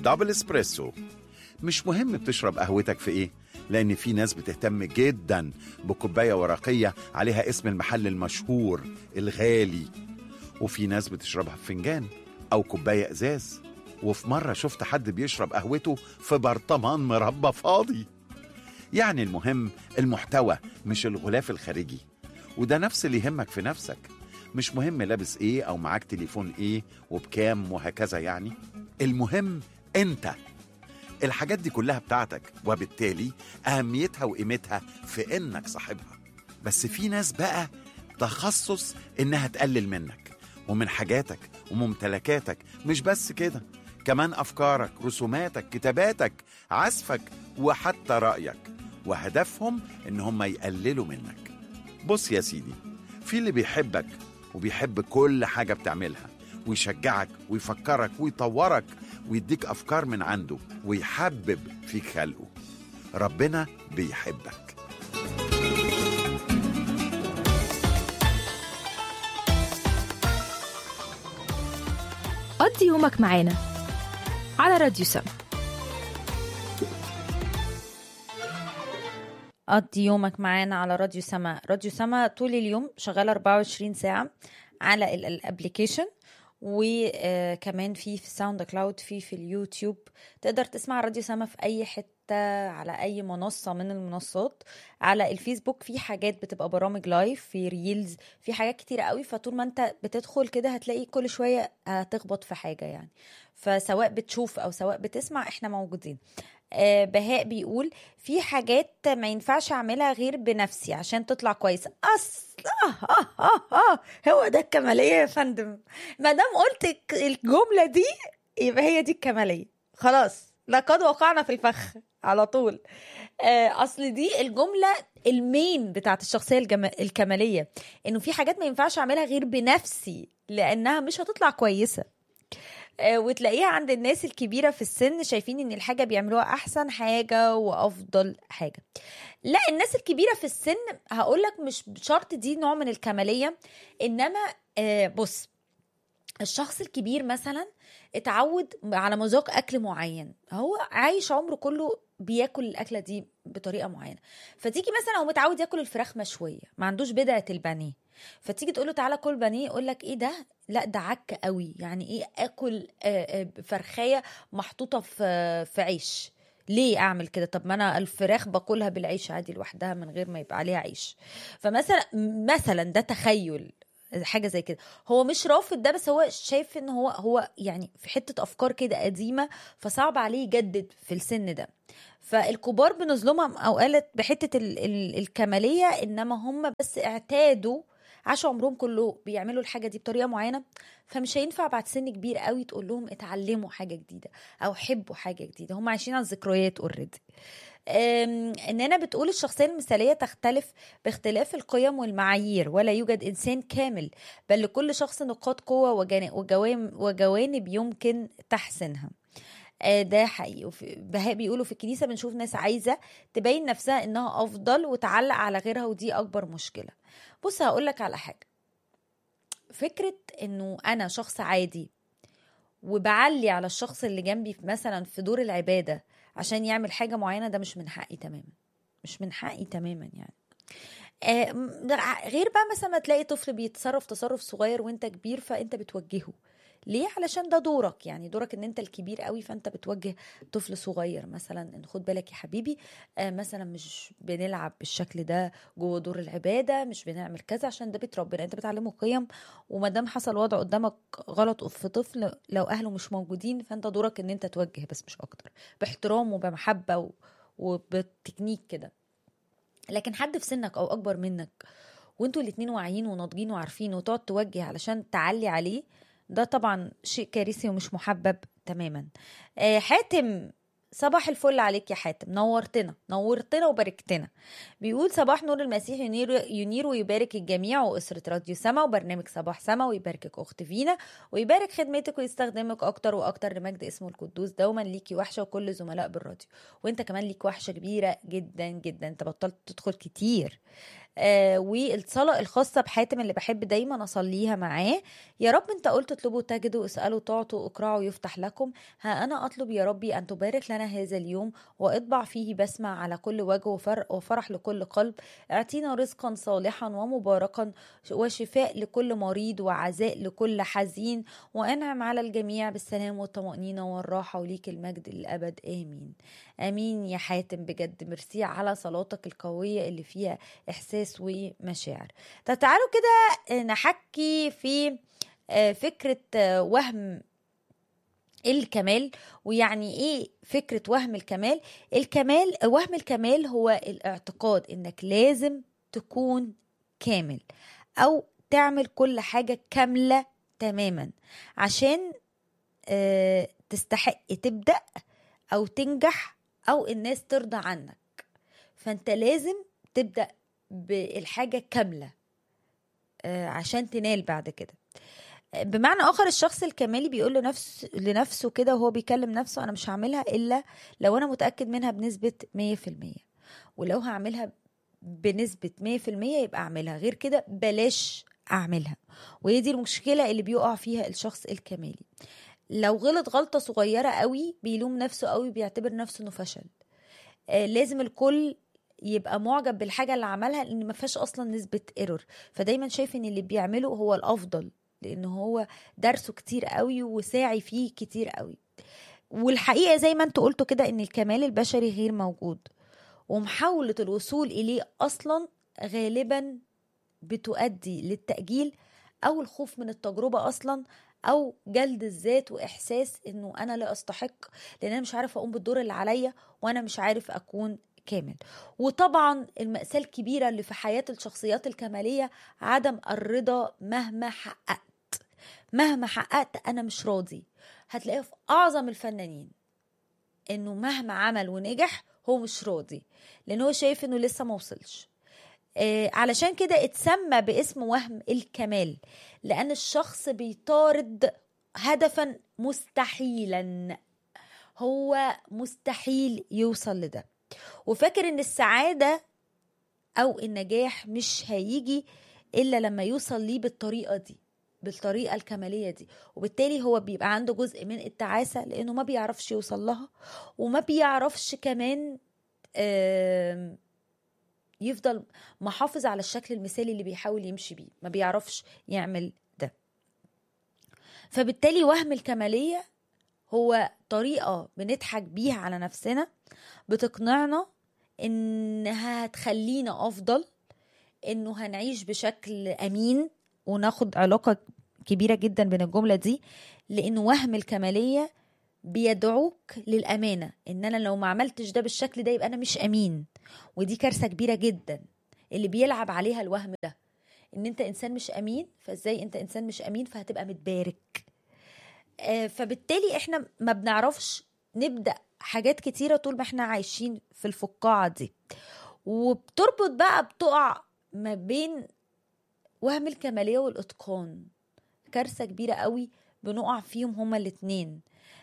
دبل اسبريسو مش مهم بتشرب قهوتك في ايه لان في ناس بتهتم جدا بكوبايه ورقيه عليها اسم المحل المشهور الغالي وفي ناس بتشربها في فنجان او كوبايه ازاز وفي مره شفت حد بيشرب قهوته في برطمان مربى فاضي يعني المهم المحتوى مش الغلاف الخارجي وده نفس اللي يهمك في نفسك مش مهم لابس ايه او معاك تليفون ايه وبكام وهكذا يعني المهم انت الحاجات دي كلها بتاعتك وبالتالي اهميتها وقيمتها في انك صاحبها بس في ناس بقى تخصص انها تقلل منك ومن حاجاتك وممتلكاتك مش بس كده كمان افكارك رسوماتك كتاباتك عزفك وحتى رايك وهدفهم ان هم يقللوا منك بص يا سيدي في اللي بيحبك وبيحب كل حاجه بتعملها ويشجعك ويفكرك ويطورك ويديك افكار من عنده ويحبب فيك خلقه ربنا بيحبك قضي يومك معانا على راديو سما قضي يومك معانا على راديو سما راديو سما طول اليوم شغال 24 ساعة على الابليكيشن وكمان في في ساوند كلاود في في اليوتيوب تقدر تسمع راديو سما في اي حته على اي منصه من المنصات على الفيسبوك في حاجات بتبقى برامج لايف في ريلز في حاجات كتيره قوي فطول ما انت بتدخل كده هتلاقي كل شويه هتخبط في حاجه يعني فسواء بتشوف او سواء بتسمع احنا موجودين آه، بهاء بيقول في حاجات ما ينفعش اعملها غير بنفسي عشان تطلع كويسه اصل آه آه آه آه هو ده الكماليه يا فندم ما دام قلت الك- الجمله دي يبقى هي دي الكماليه خلاص لقد وقعنا في الفخ على طول آه، اصل دي الجمله المين بتاعت الشخصيه الجم... الكماليه انه في حاجات ما ينفعش اعملها غير بنفسي لانها مش هتطلع كويسه آه، وتلاقيها عند الناس الكبيره في السن شايفين ان الحاجه بيعملوها احسن حاجه وافضل حاجه لا الناس الكبيره في السن هقول لك مش بشرط دي نوع من الكماليه انما آه، بص الشخص الكبير مثلا اتعود على مذاق اكل معين هو عايش عمره كله بياكل الاكله دي بطريقه معينه فتيجي مثلا هو متعود ياكل الفراخ مشويه ما عندوش بدعه البانيه فتيجي تقول له تعالى كل بانيه يقول لك ايه ده لا ده عك قوي يعني ايه اكل آه، آه، فرخايه محطوطه في في عيش ليه اعمل كده طب ما انا الفراخ باكلها بالعيش عادي لوحدها من غير ما يبقى عليها عيش فمثلا مثلا ده تخيل حاجه زي كده هو مش رافض ده بس هو شايف ان هو هو يعني في حته افكار كده قديمه فصعب عليه يجدد في السن ده فالكبار بنظلمهم او قالت بحته ال ال الكماليه انما هم بس اعتادوا عاشوا عمرهم كله بيعملوا الحاجه دي بطريقه معينه فمش هينفع بعد سن كبير قوي تقول لهم اتعلموا حاجه جديده او حبوا حاجه جديده هم عايشين على الذكريات اوريدي اننا بتقول الشخصيه المثاليه تختلف باختلاف القيم والمعايير ولا يوجد انسان كامل بل لكل شخص نقاط قوه وجان- وجوام- وجوانب يمكن تحسينها آه، ده حقيقي وفي- بهاء بيقولوا في الكنيسه بنشوف ناس عايزه تبين نفسها انها افضل وتعلق على غيرها ودي اكبر مشكله بص هقول لك على حاجه فكره انه انا شخص عادي وبعلي على الشخص اللي جنبي في- مثلا في دور العباده عشان يعمل حاجه معينه ده مش من حقي تماما مش من حقي تماما يعني آه، م- غير بقى مثلا ما تلاقي طفل بيتصرف تصرف صغير وانت كبير فانت بتوجهه ليه علشان ده دورك يعني دورك ان انت الكبير قوي فانت بتوجه طفل صغير مثلا ان خد بالك يا حبيبي آه مثلا مش بنلعب بالشكل ده جوه دور العباده مش بنعمل كذا عشان ده بيت ربنا انت بتعلمه قيم وما دام حصل وضع قدامك غلط في طفل لو اهله مش موجودين فانت دورك ان انت توجه بس مش اكتر باحترام وبمحبه و... وبتكنيك كده لكن حد في سنك او اكبر منك وانتوا الاتنين واعيين وناضجين وعارفين وتقعد توجه علشان تعلي عليه ده طبعا شيء كارثي ومش محبب تماما آه، حاتم صباح الفل عليك يا حاتم نورتنا نورتنا وباركتنا بيقول صباح نور المسيح ينير, ينير ويبارك الجميع وأسرة راديو سما وبرنامج صباح سما ويباركك أخت فينا ويبارك خدمتك ويستخدمك أكتر وأكتر لمجد اسمه القدوس دوما ليكي وحشة وكل زملاء بالراديو وانت كمان ليك وحشة كبيرة جدا جدا انت بطلت تدخل كتير آه والصلاة الخاصة بحاتم اللي بحب دايما أصليها معاه يا رب أنت قلت اطلبوا تجدوا اسألوا تعطوا اقرعوا يفتح لكم ها أنا أطلب يا ربي أن تبارك لنا هذا اليوم واطبع فيه بسمة على كل وجه وفر وفرح لكل قلب اعطينا رزقا صالحا ومباركا وشفاء لكل مريض وعزاء لكل حزين وانعم على الجميع بالسلام والطمأنينة والراحة وليك المجد للأبد آمين آمين يا حاتم بجد ميرسي على صلاتك القوية اللي فيها إحساس ومشاعر طب تعالوا كده نحكي في آه، فكرة آه، وهم الكمال ويعني ايه فكرة وهم الكمال الكمال وهم الكمال هو الاعتقاد انك لازم تكون كامل او تعمل كل حاجة كاملة تماما عشان آه، تستحق تبدأ او تنجح او الناس ترضى عنك فانت لازم تبدأ بالحاجة كاملة آه، عشان تنال بعد كده بمعنى اخر الشخص الكمالي بيقول لنفس لنفسه كده وهو بيكلم نفسه انا مش هعملها الا لو انا متاكد منها بنسبه 100% ولو هعملها بنسبه 100% يبقى اعملها غير كده بلاش اعملها وهي دي المشكله اللي بيقع فيها الشخص الكمالي لو غلط غلطه صغيره قوي بيلوم نفسه قوي بيعتبر نفسه انه فشل آه لازم الكل يبقى معجب بالحاجه اللي عملها لان ما فيهاش اصلا نسبه ايرور فدايما شايف ان اللي بيعمله هو الافضل لان هو درسه كتير قوي وساعي فيه كتير قوي والحقيقه زي ما انتوا قلتوا كده ان الكمال البشري غير موجود ومحاوله الوصول اليه اصلا غالبا بتؤدي للتاجيل او الخوف من التجربه اصلا او جلد الذات واحساس انه انا لا استحق لان انا مش عارف اقوم بالدور اللي عليا وانا مش عارف اكون كامل وطبعا المأساة الكبيرة اللي في حياة الشخصيات الكمالية عدم الرضا مهما حققت مهما حققت أنا مش راضي هتلاقيه في أعظم الفنانين إنه مهما عمل ونجح هو مش راضي لأن هو شايف إنه لسه ما وصلش آه علشان كده اتسمى باسم وهم الكمال لأن الشخص بيطارد هدفا مستحيلا هو مستحيل يوصل لده وفاكر ان السعادة او النجاح مش هيجي الا لما يوصل ليه بالطريقة دي بالطريقة الكمالية دي وبالتالي هو بيبقى عنده جزء من التعاسة لانه ما بيعرفش يوصل لها وما بيعرفش كمان آم، يفضل محافظ على الشكل المثالي اللي بيحاول يمشي بيه ما بيعرفش يعمل ده فبالتالي وهم الكمالية هو طريقة بنضحك بيها على نفسنا بتقنعنا انها هتخلينا افضل انه هنعيش بشكل امين وناخد علاقة كبيرة جدا بين الجملة دي لان وهم الكمالية بيدعوك للأمانة إن أنا لو ما عملتش ده بالشكل ده يبقى أنا مش أمين ودي كارثة كبيرة جدا اللي بيلعب عليها الوهم ده إن أنت إنسان مش أمين فإزاي أنت إنسان مش أمين فهتبقى متبارك آه، فبالتالي إحنا ما بنعرفش نبدأ حاجات كتيرة طول ما إحنا عايشين في الفقاعة دي وبتربط بقى بتقع ما بين وهم الكمالية والإتقان كارثة كبيرة قوي بنقع فيهم هما الاتنين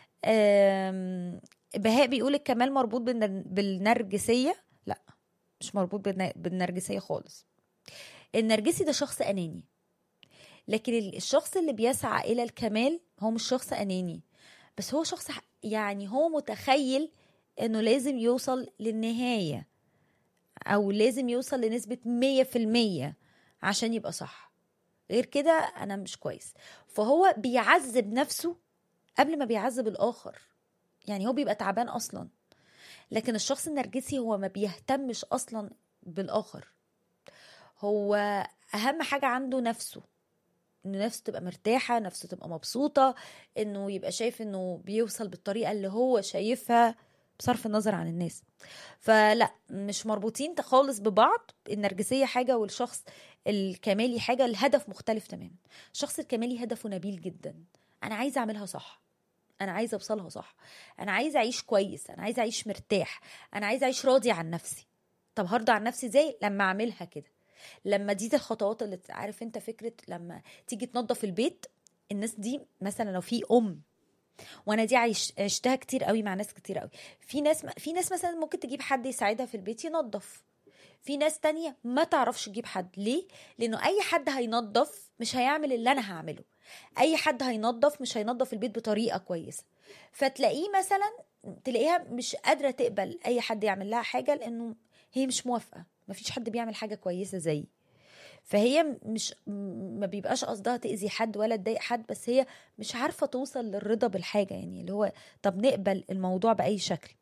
آم، بهاء بيقول الكمال مربوط بالنر- بالنرجسية لا مش مربوط بالن- بالنرجسية خالص النرجسي ده شخص أناني لكن ال- الشخص اللي بيسعى إلى الكمال هو مش شخص أناني بس هو شخص ح- يعني هو متخيل إنه لازم يوصل للنهاية أو لازم يوصل لنسبة مية في المية عشان يبقى صح غير كده أنا مش كويس فهو بيعذب نفسه قبل ما بيعذب الآخر يعني هو بيبقى تعبان أصلا لكن الشخص النرجسي هو ما بيهتمش أصلا بالآخر هو أهم حاجة عنده نفسه انه نفسه تبقى مرتاحة نفسه تبقى مبسوطة انه يبقى شايف انه بيوصل بالطريقة اللي هو شايفها بصرف النظر عن الناس فلا مش مربوطين خالص ببعض النرجسية حاجة والشخص الكمالي حاجة الهدف مختلف تماما الشخص الكمالي هدفه نبيل جدا انا عايزة اعملها صح انا عايزة اوصلها صح انا عايزة اعيش كويس انا عايزة اعيش مرتاح انا عايزة اعيش راضي عن نفسي طب هرضى عن نفسي ازاي لما اعملها كده لما دي الخطوات اللي عارف انت فكره لما تيجي تنظف البيت الناس دي مثلا لو في ام وانا دي عيش عشتها كتير قوي مع ناس كتير قوي في ناس في ناس مثلا ممكن تجيب حد يساعدها في البيت ينظف في ناس تانية ما تعرفش تجيب حد ليه لانه اي حد هينظف مش هيعمل اللي انا هعمله اي حد هينظف مش هينظف البيت بطريقه كويسه فتلاقيه مثلا تلاقيها مش قادره تقبل اي حد يعمل لها حاجه لانه هي مش موافقه مفيش حد بيعمل حاجه كويسه زيي فهي مش ما بيبقاش قصدها تاذي حد ولا تضايق حد بس هي مش عارفه توصل للرضا بالحاجه يعني اللي هو طب نقبل الموضوع باي شكل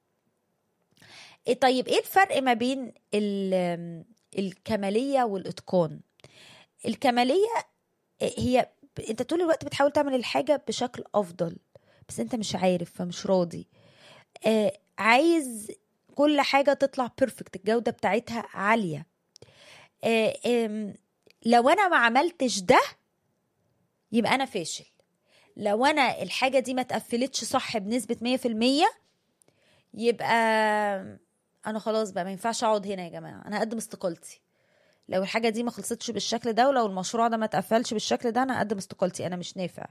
إيه طيب ايه الفرق ما بين ال- الكماليه والاتقان الكماليه هي ب- انت طول الوقت بتحاول تعمل الحاجه بشكل افضل بس انت مش عارف فمش راضي آه عايز كل حاجه تطلع بيرفكت الجوده بتاعتها عاليه آه آم، لو انا ما عملتش ده يبقى انا فاشل لو انا الحاجه دي ما اتقفلتش صح بنسبه 100% يبقى انا خلاص بقى ما ينفعش اقعد هنا يا جماعه انا هقدم استقالتي لو الحاجه دي ما خلصتش بالشكل ده ولو المشروع ده ما اتقفلش بالشكل ده انا هقدم استقالتي انا مش نافع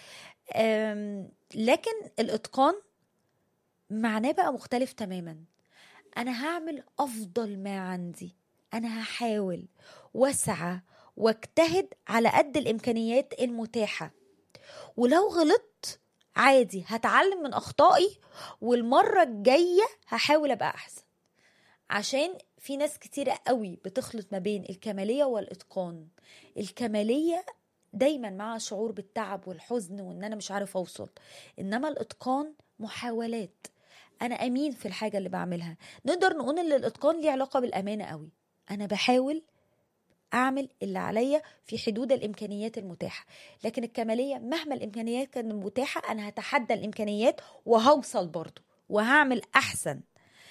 أم، لكن الاتقان معناه بقى مختلف تماما انا هعمل افضل ما عندي انا هحاول واسعى واجتهد على قد الامكانيات المتاحه ولو غلطت عادي هتعلم من اخطائي والمره الجايه هحاول ابقى احسن عشان في ناس كتيرة قوي بتخلط ما بين الكمالية والإتقان الكمالية دايما مع شعور بالتعب والحزن وان انا مش عارف اوصل انما الاتقان محاولات انا امين في الحاجه اللي بعملها نقدر نقول ان الاتقان ليه علاقه بالامانه قوي انا بحاول اعمل اللي عليا في حدود الامكانيات المتاحه لكن الكماليه مهما الامكانيات كانت متاحه انا هتحدى الامكانيات وهوصل برضو وهعمل احسن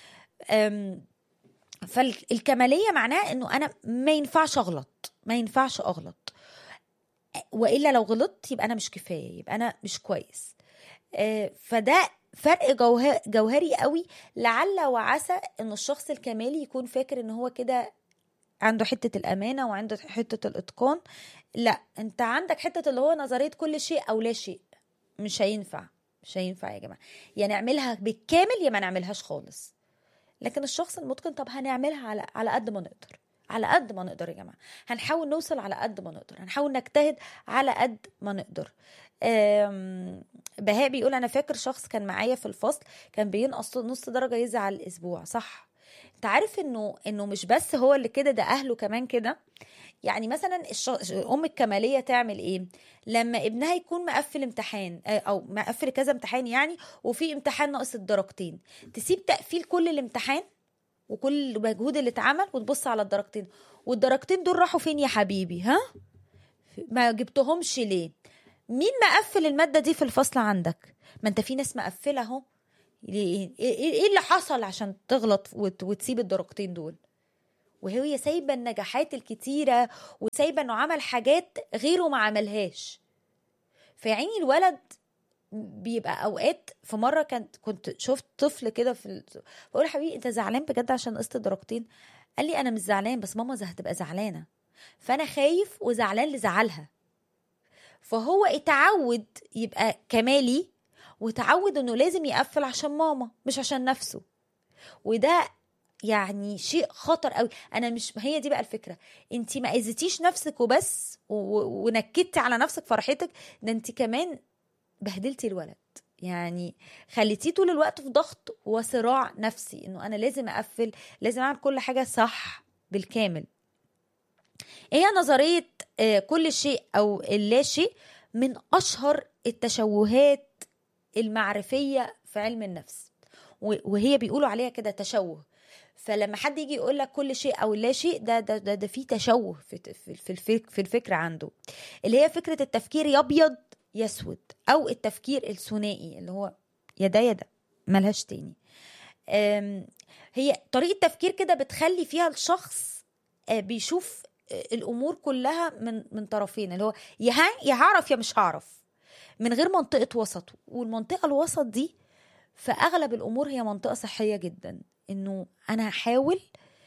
أم فالكماليه معناها انه انا ما ينفعش اغلط ما ينفعش اغلط والا لو غلطت يبقى انا مش كفايه يبقى انا مش كويس آه، فده فرق جوه- جوهري قوي لعل وعسى ان الشخص الكمالي يكون فاكر ان هو كده عنده حته الامانه وعنده حته الاتقان لا انت عندك حته اللي هو نظريه كل شيء او لا شيء مش هينفع مش هينفع يا جماعه يا نعملها بالكامل يا ما نعملهاش خالص لكن الشخص المتقن طب هنعملها على على قد ما نقدر على قد ما نقدر يا جماعه هنحاول نوصل على قد ما نقدر هنحاول نجتهد على قد ما نقدر آم، بهاء بيقول انا فاكر شخص كان معايا في الفصل كان بينقص نص درجه يزعل الاسبوع صح انت عارف انه انه مش بس هو اللي كده ده اهله كمان كده يعني مثلا الش... الام الكماليه تعمل ايه لما ابنها يكون مقفل امتحان آه، او مقفل كذا امتحان يعني وفي امتحان ناقص الدرجتين تسيب تقفيل كل الامتحان وكل المجهود اللي اتعمل وتبص على الدرجتين والدرجتين دول راحوا فين يا حبيبي ها ما جبتهمش ليه مين مقفل الماده دي في الفصل عندك ما انت في ناس مقفله اهو ليه- ايه إيه اللي حصل عشان تغلط وت- وتسيب الدرجتين دول وهي سايبه النجاحات الكتيره وسايبه انه عمل حاجات غيره ما عملهاش فيعني الولد بيبقى اوقات في مره كنت كنت شفت طفل كده في ال... بقول يا حبيبي انت زعلان بجد عشان قسط درجتين قال لي انا مش زعلان بس ماما زه- هتبقى زعلانه فانا خايف وزعلان لزعلها فهو اتعود يبقى كمالي وتعود انه لازم يقفل عشان ماما مش عشان نفسه وده يعني شيء خطر قوي انا مش هي دي بقى الفكره انت ما اذيتيش نفسك وبس و- و- ونكدتي على نفسك فرحتك ده انت كمان بهدلتي الولد يعني خليتيه طول الوقت في ضغط وصراع نفسي انه انا لازم اقفل لازم اعمل كل حاجه صح بالكامل هي نظريه آه، كل شيء او اللا شيء من اشهر التشوهات المعرفيه في علم النفس و- وهي بيقولوا عليها كده تشوه فلما حد يجي يقول لك كل شيء او لا شيء ده ده ده, ده في تشوه في في في الفك في الفكره عنده اللي هي فكره التفكير يا ابيض يا اسود او التفكير الثنائي اللي هو يا ده يا ده ملهاش تاني أم، هي طريقه تفكير كده بتخلي فيها الشخص آه، بيشوف آه، الامور كلها من من طرفين اللي هو يا ها- يا هعرف يا مش هعرف من غير منطقه وسط والمنطقه الوسط دي في اغلب الامور هي منطقه صحيه جدا انه انا هحاول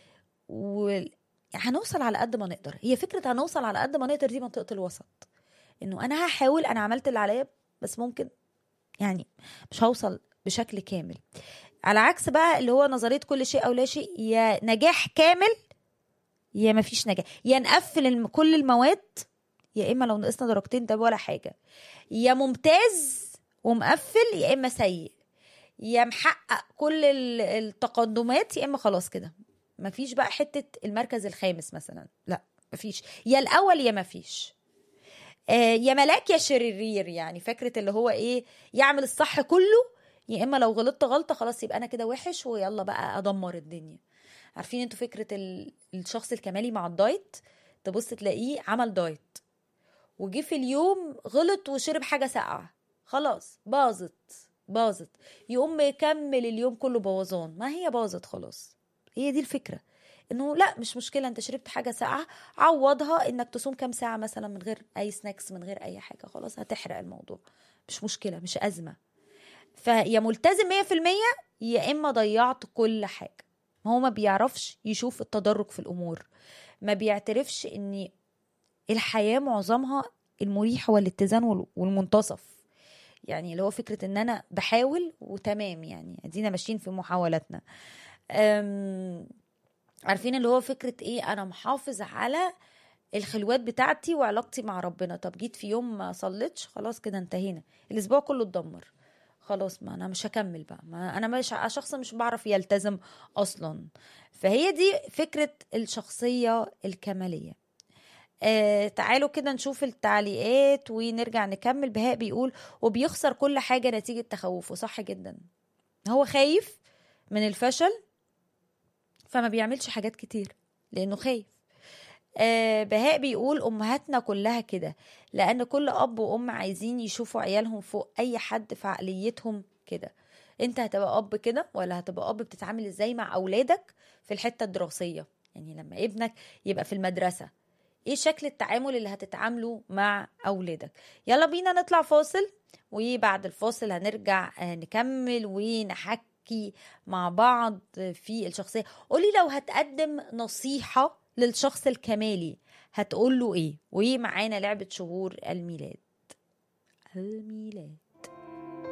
و هنوصل على قد ما نقدر هي فكره هنوصل على قد ما نقدر دي منطقه الوسط انه انا هحاول انا عملت اللي عليا بس ممكن يعني مش هوصل بشكل كامل على عكس بقى اللي هو نظريه كل شيء او لا شيء يا نجاح كامل يا مفيش نجاح يا نقفل الم- كل المواد يا اما لو نقصنا درجتين ده ولا حاجه يا ممتاز ومقفل يا اما سيء يا محقق كل ال- التقدمات يا اما خلاص كده مفيش بقى حته المركز الخامس مثلا لا مفيش يا الاول يا مفيش آه يا ملاك يا شرير يعني فكره اللي هو ايه يعمل الصح كله يا اما لو غلطت غلطه خلاص يبقى انا كده وحش ويلا بقى ادمر الدنيا عارفين انتوا فكره ال- الشخص الكمالي مع الدايت تبص تلاقيه عمل دايت وجه في اليوم غلط وشرب حاجه ساقعه خلاص باظت باظت يقوم يكمل اليوم كله بوظان ما هي باظت خلاص هي دي الفكره انه لا مش مشكله انت شربت حاجه ساقعه عوضها انك تصوم كام ساعه مثلا من غير اي سناكس من غير اي حاجه خلاص هتحرق الموضوع مش مشكله مش ازمه فيا ملتزم 100% يا اما ضيعت كل حاجه ما هو ما بيعرفش يشوف التدرج في الامور ما بيعترفش ان الحياه معظمها المريح هو الاتزان وال- والمنتصف يعني اللي هو فكره ان انا بحاول وتمام يعني ادينا ماشيين في محاولاتنا أم، عارفين اللي هو فكره ايه انا محافظ على الخلوات بتاعتي وعلاقتي مع ربنا طب جيت في يوم ما صليتش خلاص كده انتهينا الاسبوع كله اتدمر خلاص ما انا مش هكمل بقى ما انا مش شخص مش بعرف يلتزم اصلا فهي دي فكره الشخصيه الكماليه آه تعالوا كده نشوف التعليقات ونرجع نكمل بهاء بيقول وبيخسر كل حاجه نتيجه تخوفه صح جدا هو خايف من الفشل فما بيعملش حاجات كتير لانه خايف آه بهاء بيقول امهاتنا كلها كده لان كل اب وام عايزين يشوفوا عيالهم فوق اي حد في عقليتهم كده انت هتبقى اب كده ولا هتبقى اب بتتعامل ازاي مع اولادك في الحته الدراسيه يعني لما ابنك يبقى في المدرسه ايه شكل التعامل اللي هتتعامله مع اولادك يلا بينا نطلع فاصل وبعد الفاصل هنرجع آه، نكمل ونحكي مع بعض في الشخصيه قولي لو هتقدم نصيحه للشخص الكمالي هتقول له ايه ومعانا لعبه شهور الميلاد الميلاد